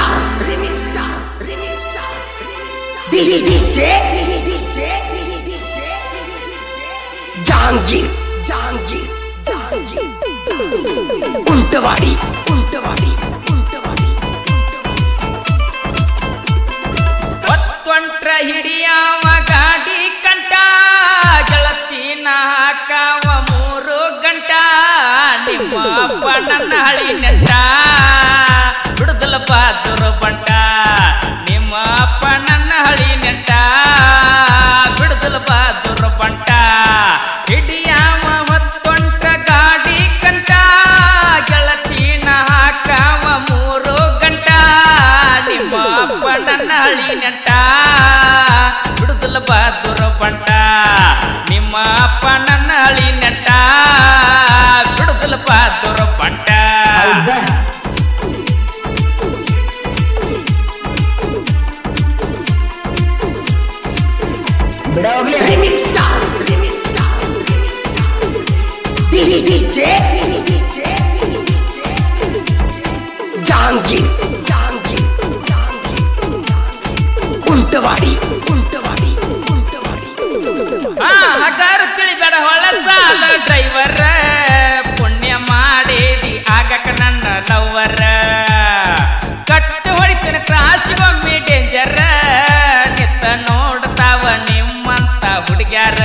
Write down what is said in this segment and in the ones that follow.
star, remix star, remix star, remix star. Billy DJ, Billy DJ, Billy DJ, Billy DJ. Jahangir, Jahangir, Jahangir, Jahangir. Untawadi, Untawadi, Untawadi. ಒತ್ತೊಂಟ್ರ ಹಿಡಿಯವ ಗಾಡಿ ಕಂಟ ಗೆಳತಿನ ಹಾಕವ ಮೂರು ಗಂಟ ನಿಮ್ಮ ಅಪ್ಪ ನನ್ನ ಹಳಿ ನೆಟ್ಟ ಬಿಡುದಲ ಬಹದ್ದೂರ ಬಂಟ ನಿಮ್ಮ ಅಪ್ಪ ನನ್ನ ಹಳಿ ನೆಟ್ಟ ಬಿಡುದಲ ಬಹದ್ದೂರ ಬಂಟ ಹಿಡಿಯವ ಹೊತ್ತೊಂಟ ಗಾಡಿ ಕಂಟ ಗೆಳತಿನ ಹಾಕವ ಮೂರು ಗಂಟ ನಿಮ್ಮ ಅಪ್ಪ ನನ್ನ ಹಳಿ ನೆಟ್ಟ ಬಿಡುದಲ ಬಹದ್ದೂರ ಬಂಟ ನಿಮ್ಮ ಅಪ್ಪ ನನ್ನ ಹಳಿ ನೆಟ್ಟ ಬಿಡುದಲ ಬಹದ್ದೂರ ಬಂಟ Remix star, remix star, remix star. Billy DJ, Billy DJ, Billy DJ. Jahangir, Jahangir, Jahangir, Jahangir. Untawadi, Untawadi, Untawadi. ಆ ಹಗಾರ ತಿಳಿಬೇಡ ಹೊಳ ಸಾಲ ಡ್ರೈವರ್ ಪುಣ್ಯ ಮಾಡಿದಿ ಆಗಕ ನನ್ನ ಲವ್ವರ ಕಟ್ಟು ಹೊಡಿತಿನ ಕ್ರಾಸಿಗೊಮ್ಮೆ ಡೇಂಜರ್ ನಿತ್ತ ನೋಡ್ತಾವ ನಿಮ್ಮಂತ ಹುಡುಗ್ಯಾರ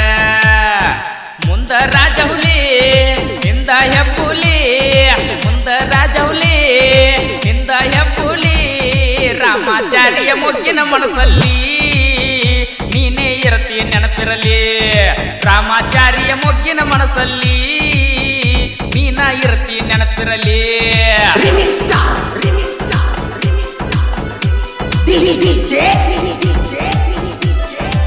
ಮುಂದ ರಾಜ ಹುಲಿ ಹಿಂದ ಹೆಬ್ಬುಲಿ ಮುಂದ ರಾಜ ಹುಲಿ ಹಿಂದ ಹೆಬ್ಬುಲಿ ರಾಮಾಚಾರ್ಯ ಮೊಗ್ಗಿನ ಮನಸ್ಸಲ್ಲಿ ನೀನೇ ಇರತಿ ನೆನಪಿರಲಿ ರಾಮಾಚಾರ್ಯ ಮೊಗ್ಗಿನ ಮನಸ್ಸಲ್ಲಿ ನೀನ ಇರತಿ ನೆನಪಿರಲಿ Remix star, remix star, remix star. Billy DJ, Billy DJ, Billy DJ.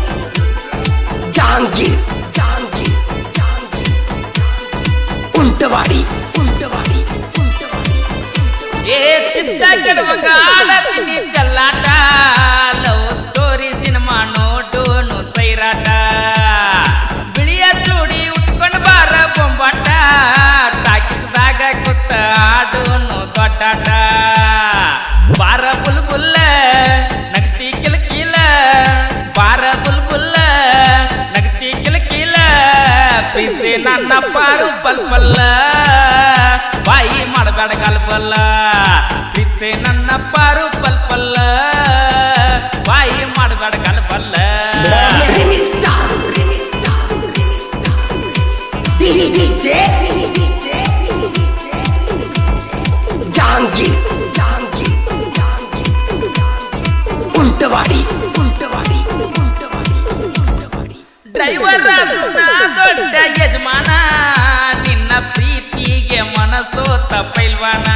Jahangir, Jahangir, Jahangir, Jahangir. Untawadi, Untawadi, Untawadi, Untawadi. ಏ ಚಿತ್ತ ಕೆಡವಂಗ ಆಡತೀನಿ ಚಲ್ಲಾಟ ಲವ್ ಸ್ಟೋರಿ ಸಿನಿಮಾ ನೋಡೋನು ಸೈರಾಟ ಬಿಳಿಯ ಚೂಡಿ ಉಟ್ಕೊಂಡು ಬಾರ ಬೊಂಬಾಟ ಟಾಕಿಸ್ದಾಗ ಕುತ್ತ ಆಡೋನು ದೊಡ್ಡಾಟ ಬಾರ ಬುಲ್ಬುಲ್ಲ ನಗತಿ ಕಿಲಕಿಲ ಬಾರ ಬುಲ್ಬುಲ್ಲ ನಗತಿ ಕಿಲಕಿಲ ಪ್ರೀತಿ ನನ್ನ ಪಾರು ಪಲ್ಪಲ್ಲ ಬಾಯಿ ಮಾಡಬೇಡ ಕಲ್ಪಲ್ಲ ಪ್ರೀತಿ ನನ್ನ ಪಾರು ಪಲ್ಪಲ್ಲ ಬಾಯಿ ಮಾಡಬೇಡ ಕಲ್ಪಲ್ಲ Remix star, remix star, remix star. Billy DJ, Billy DJ, Billy DJ. Jahangir, Jahangir, Jahangir, Jahangir. Untawadi, Untawadi, Untawadi, Untawadi. Driver ನಾ ದೊಡ್ಡ ಯಜಮಾನ ನಿನ್ನ ಪ್ರೀತಿಗೆ ಮನಸೋತ ಪೈಲ್ವಾನ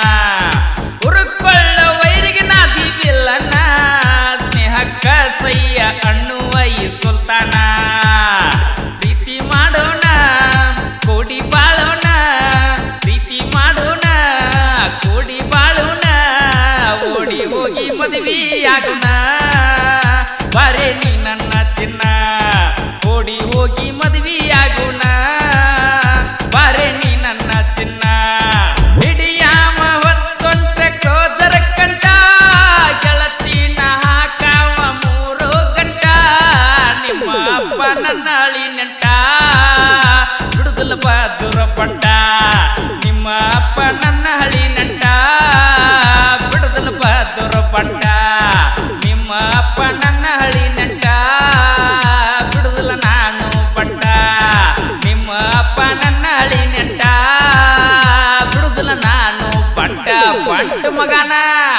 ಉರುಕೊಳ್ಳ ವೈರಿಗೆ ನಾದಿ ಬಿಲ್ಲನ ಸ್ನೇಹಕ್ಕ ಸಯ್ಯ ಅನ್ನುವ ಈ ಸುಲ್ತಾನ ಪ್ರೀತಿ ಮಾಡೋಣ ಕೋಡಿ ಬಾಳೋಣ ಪ್ರೀತಿ ಮಾಡೋಣ ಕೋಡಿ ಬಾಳೋಣ ಓಡಿ ಹೋಗಿ ಮದುವೆಯಾಗೋಣ ಬಾರೆ ನೀ ನನ್ನ ಚಿನ್ನ ಓಡಿ ಹೋಗಿ ಮದುವೆಯಾಗೋಣ ಬಾರೆ ನೀ ನನ್ನ ಚಿನ್ನ ಹಿಡಿಯಾಮ ಹೊತ್ತೊಂಟ ಕ್ರೋಜರ ಕಂಟ ಗೆಳತಿನ ಹಾಕಾವ ಮೂರು ಗಂಟ ನಿಮ್ಮ ಅಪ್ಪ ನನ್ನ ಅಳಿ ನೆಂಟ ಬಿಡುದಿಲ್ಲ ಬಹದ್ದೂರ ಪಟ್ಟ ನಿಮ್ಮ ಅಪ್ಪ ನನ್ನ ಹಳಿ ನೆಂಟ ಬಿಡುದಿಲ್ಲ ಬಹದ್ದೂರ ಪಟ್ಟ ನಿಮ್ಮ ಅಪ್ಪ ನನ್ನ ಹಳಿ ನೆಂಟ ಬಿಡುದಿಲ್ಲ ನಾನು ಪಟ್ಟ ನಿಮ್ಮ ಅಪ್ಪ ನನ್ನ ಹಳಿ ನೆಂಟ ಬಿಡುದಿಲ್ಲ ನಾನು ಪಟ್ಟ ಪಟ್ಟ ಮಗನ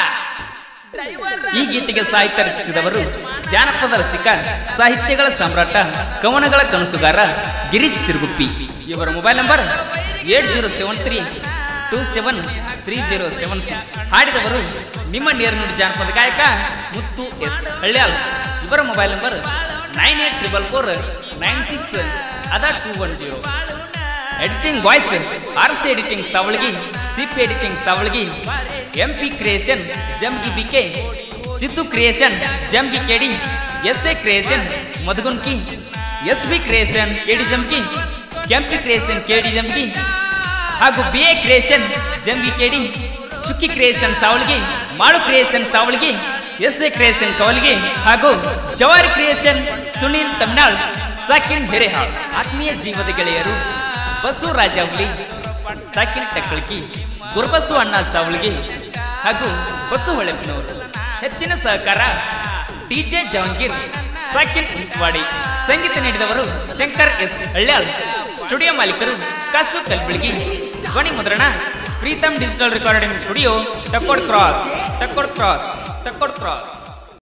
ಈ ಗೀತೆಗೆ ಸಾಹಿತ್ಯ ರಚಿಸಿದವರು ಜಾನಪದ ರಸಿಕ ಸಾಹಿತ್ಯಗಳ ಸಾಮ್ರಾಟ ಕವನಗಳ ಕನಸುಗಾರ ಗಿರೀಶ್ ಸಿರುಗುಪ್ಪಿ ಇವರ mobile number eight zero seven three two seven three zero seven six ಹಾಡಿದವರು ನಿಮ್ಮ ನೇರನುಡಿ ಜಾನಪದ ಗಾಯಕ ಮುತ್ತು ಎಸ್ ಹಳ್ಳ್ಯಾಲ್ ಇವರ mobile number nine eight triple four nine six ಅದ two one zero editing voice R C editing Savalagi CP editing Savalagi M P creation Jamgi BK Siddu creation Jamgi KD S A creation Madhugunki S B creation KD Jamgi KP creation KD Jamgi ಹಾಗೂ B A creation Jamgi KD Chukki creation Savalagi ಮಾಡು creation Savalagi S A creation ಕವಲ್ಗೆ ಹಾಗೂ ಜವಾರಿ creation Sunil ತಮ್ನಾಳ್ ಸಾಕಿನ್ ಹಿರೇಹಾಳ್ ಆತ್ಮೀಯ ಜೀವದ ಗೆಳೆಯರು bus Rajavali ಸಾಕಿನ್ ಟಕ್ಕಳ್ಕಿ ಗುರುಬಸ್ಸು ಅಣ್ಣ ಸಾವಳಿಗೆ ಹಾಗೂ ಬಸ್ಸು ಹೊಳೆಪ್ಪನವರು ಹೆಚ್ಚಿನ ಸಹಕಾರ ಡಿಜೆ ಜಹಾಂಗೀರ್ ಸಾಕಿನ್ ಉಂಟ್ವಾಡಿ ಸಂಗೀತ ನೀಡಿದವರು ಶಂಕರ್ ಎಸ್ ಹಳ್ಯಾಳ್ ಸ್ಟುಡಿಯೋ ಮಾಲೀಕರು ಕಾಸು ಕಲ್ಬುಳ್ಗಿ ಧ್ವನಿ ಮುದ್ರಣ Preetham digital recording studio Takkod cross Takkod cross Takkod cross